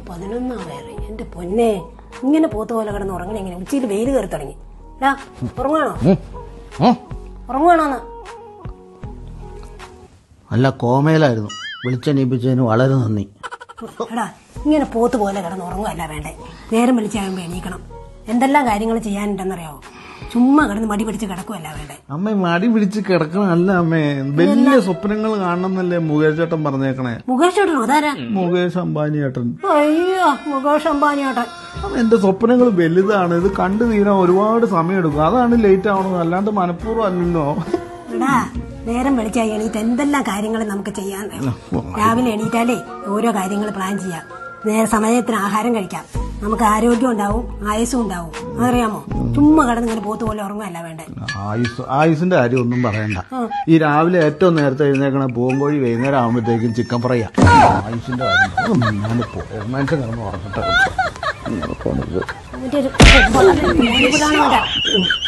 പതിനൊന്നാവേറെ എന്റെ പൊന്നെ ഇങ്ങനെ പോത്ത് പോലെ കിടന്ന് ഉറങ്ങണ എങ്ങനെ ഉച്ചയിൽ വെയിൽ കയറി തുടങ്ങി ഡാ ഉറങ്ങാണോ ഉറങ്ങുവാണോന്ന് അല്ല കോമയിലായിരുന്നു വിളിച്ചെണീപ്പിച്ചതിന് വളരെ നന്ദി എടാ ഇങ്ങനെ പോത്ത് പോലെ കിടന്ന് ഉറങ്ങുകയല്ല വേണ്ടേ നേരം വിളിച്ചാകുമ്പോ എണീക്കണം എന്തെല്ലാം കാര്യങ്ങൾ ചെയ്യാനുണ്ടെന്നറിയാവോ ചുമ്മാ കിടന്ന് മടി പിടിച്ച് കിടക്കുമല്ല വേണ്ടേ അമ്മ മടി പിടിച്ച് കിടക്കണല്ല അമ്മേ വലിയ സ്വപ്നങ്ങൾ കാണണമെന്നല്ലേ മുകേഷ് ചേട്ടൻ പറഞ്ഞേക്കണേ മുകേഷ് ചേട്ടനോ അതാരാ മുകേഷ് അംബാനി ചേട്ടൻ അയ്യോ മുകേഷ് അംബാനി ചേട്ടൻ അമ്മ, എന്റെ സ്വപ്നങ്ങൾ വലുതാണ് ഇത് കണ്ടു തീരാൻ ഒരുപാട് സമയം എടുക്കും അതാണ് ലേറ്റ് ആവണത് അല്ലാണ്ട് മനഃപൂർവ്വം അല്ലല്ലോ എടാ നേരം വെളിച്ചായി എണീറ്റ് എന്തെല്ലാം കാര്യങ്ങൾ നമുക്ക് ചെയ്യാൻ രാവിലെ എണീറ്റാലേ ഓരോ കാര്യങ്ങൾ പ്ലാൻ ചെയ്യാം നേരെ സമയത്തിന് ആഹാരം കഴിക്കാം നമുക്ക് ആരോഗ്യം ഉണ്ടാവും ആയുസ്സും ഉണ്ടാവും അതറിയാമോ ചുമ്മാ കിടന്ന് ഇങ്ങനെ പോത്ത് പോലെ ഉറങ്ങുമല്ല വേണ്ടേ ആയുസ് ആയുസിന്റെ കാര്യം ഒന്നും പറയണ്ട ഈ രാവിലെ ഏറ്റവും നേരത്തെ എഴുന്നേക്കണ പൂങ്കോഴി വൈകുന്നേരം ആകുമ്പോഴത്തേക്കും ചിക്കൻ ഫ്രൈയാ ആയുസിന്റെ കാര്യം ഉം, ഞാൻ മനുഷ്യൻ കിടന്ന് ഉറങ്ങട്ടെ മറ്റേ ഒരു- ഒരു- ഒരു- ഒരു- ഒരു- ഒരു- ഒരു-